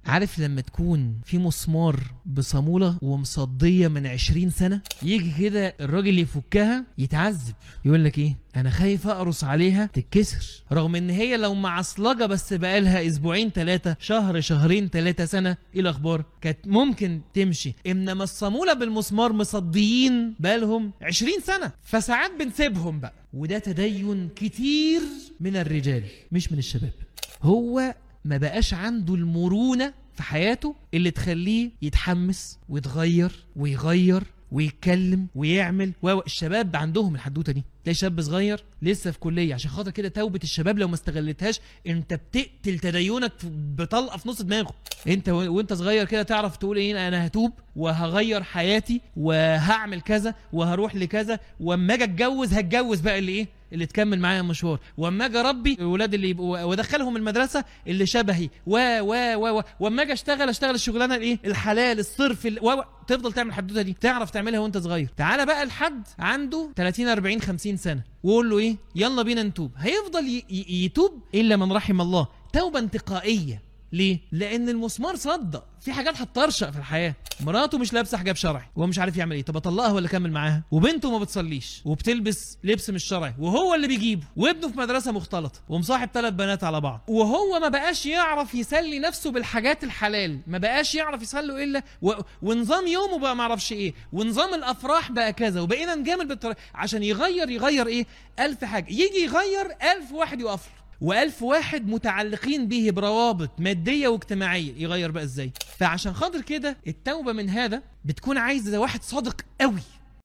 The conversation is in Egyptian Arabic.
عارف لما تكون في مسمار بصامولة ومصدية من عشرين سنة يجي كده الراجل يفكها يتعذب يقول لك ايه انا خايف اقرص عليها تتكسر رغم ان هي لو معصلجة بس بقالها اسبوعين ثلاثة شهر شهرين ثلاثة سنة ايه الاخبار كانت ممكن تمشي انما الصامولة بالمسمار مصديين بقالهم عشرين سنة فساعات بنسيبهم بقى وده تدين كتير من الرجال مش من الشباب هو ما بقاش عنده المرونة في حياته اللي تخليه يتحمس ويتغير ويغير ويتكلم ويعمل و الشباب عندهم الحدوته دي تلاقي شاب صغير لسه في كليه عشان خاطر كده توبه الشباب لو ما استغلتهاش انت بتقتل تدينك في- بطلقه في نص دماغه انت و... وانت صغير كده تعرف تقول ايه انا هتوب وهغير حياتي وهعمل كذا وهروح لكذا واما اجي اتجوز هتجوز بقى اللي ايه اللي تكمل معايا المشوار واما اجي اربي الولاد اللي يبقوا وادخلهم المدرسه اللي شبهي و و و و واما اجي اشتغل اشتغل الشغلانه الايه الحلال الصرف ال... و... و... تفضل تعمل الحدوته دي تعرف تعملها وانت صغير تعالى بقى لحد عنده 30 40 50 سنه وقول له ايه يلا بينا نتوب هيفضل ي... ي... يتوب الا من رحم الله توبه انتقائيه ليه؟ لأن المسمار صدق في حاجات هتطرشق في الحياة مراته مش لابسة حجاب شرعي وهو مش عارف يعمل ايه طب اطلقها ولا اكمل معاها وبنته ما بتصليش وبتلبس لبس مش شرعي وهو اللي بيجيبه وابنه في مدرسة مختلطة ومصاحب ثلاث بنات على بعض وهو ما بقاش يعرف يسلي نفسه بالحاجات الحلال ما بقاش يعرف يسلي الا و... ونظام يومه بقى ما اعرفش ايه ونظام الافراح بقى كذا وبقينا نجامل بالطريقة عشان يغير يغير ايه ألف حاجة يجي يغير ألف واحد يقف له وألف واحد متعلقين به بروابط مادية واجتماعية يغير بقى ازاي فعشان خاطر كده التوبة من هذا بتكون عايزة واحد صادق قوي